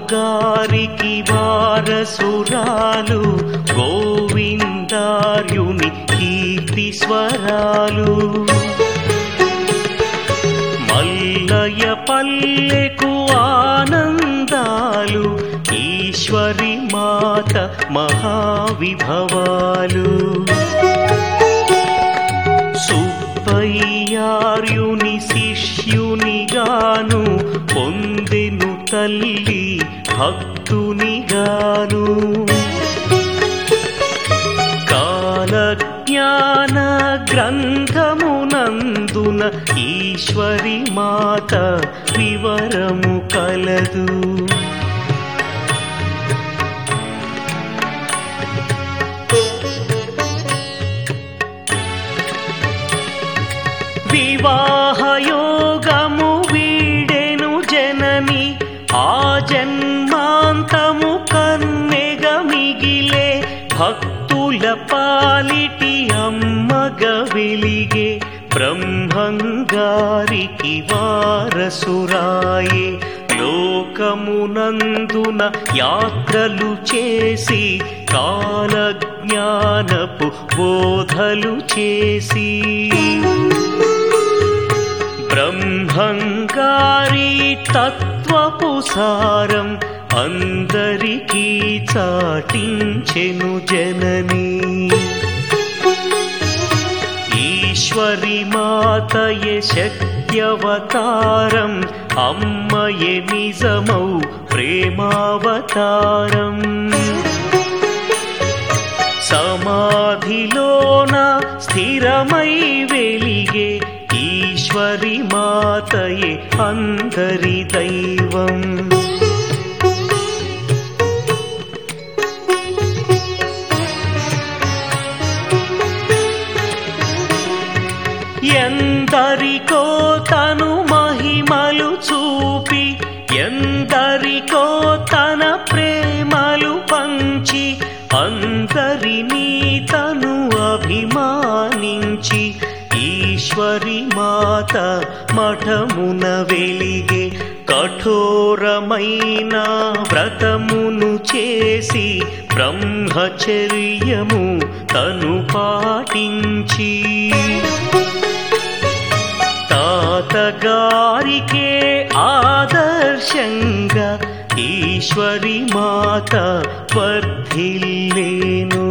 గారికి వారసురాలు గోవిందార్యుని కీర్తి స్వరాలు మల్లయ పల్లెకు ఆనందాలు ఈశ్వరి మాత మహావిభవాలు సుబ్బయ్యార్యుని శిష్యునిగాను పొందెను తల్లి భక్తునిగాను కాలజ్ఞాన గ్రంథమునందున ఈశ్వరి మాత వివరము కలదు వివాహయోగము వీడెను జనని ఆ జన్మాంతము కన్నెగ మిగిలే భక్తుల పాలిటి అమ్మగ వెలిగే బ్రహ్మంగారికి వారసురాయే లోకమునందున యాత్రలు చేసి కాలజ్ఞానపు బోధలు చేసి బ్రహ్మంగారి తత్వపు సారం అందరికీ చాటించెను జనని ఈశ్వరి మాతయే శక్త్యవతారం అమ్మయే నిజమౌ ప్రేమావతారం సమాధిలోన స్థిరమై వెలిగే ఈశ్వరి మాతయే అందరి దైవం ఎందరికో తను మహిమలు చూపి ఎందరికో తన ప్రేమలు పంచి అందరినీ తను అభిమానించి ఈశ్వరి మాత మఠమున వెలిగే కఠోరమైన వ్రతమును చేసి బ్రహ్మచర్యము తను పాటించి తాతగారికే ఆదర్శంగా ఈశ్వరి మాత వర్ధిల్లేను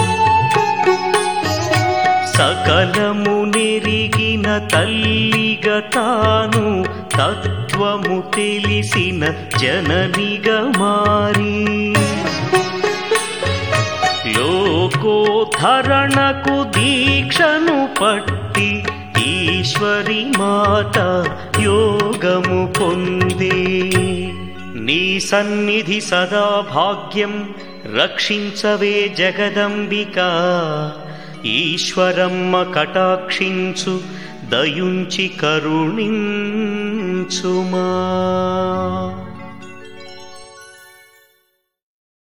సకలము నెరిగిన తల్లిగా తాను తత్వము తెలిసిన జననిగా మారి లోకోద్ధరణకు దీక్షను పట్టి ఈశ్వరి మాత యోగము పొందే నీ సన్నిధి సదా భాగ్యం రక్షించవే జగదంబిక ఈశ్వరమ్మ కటాక్షించు దయుంచి కరుణించుమా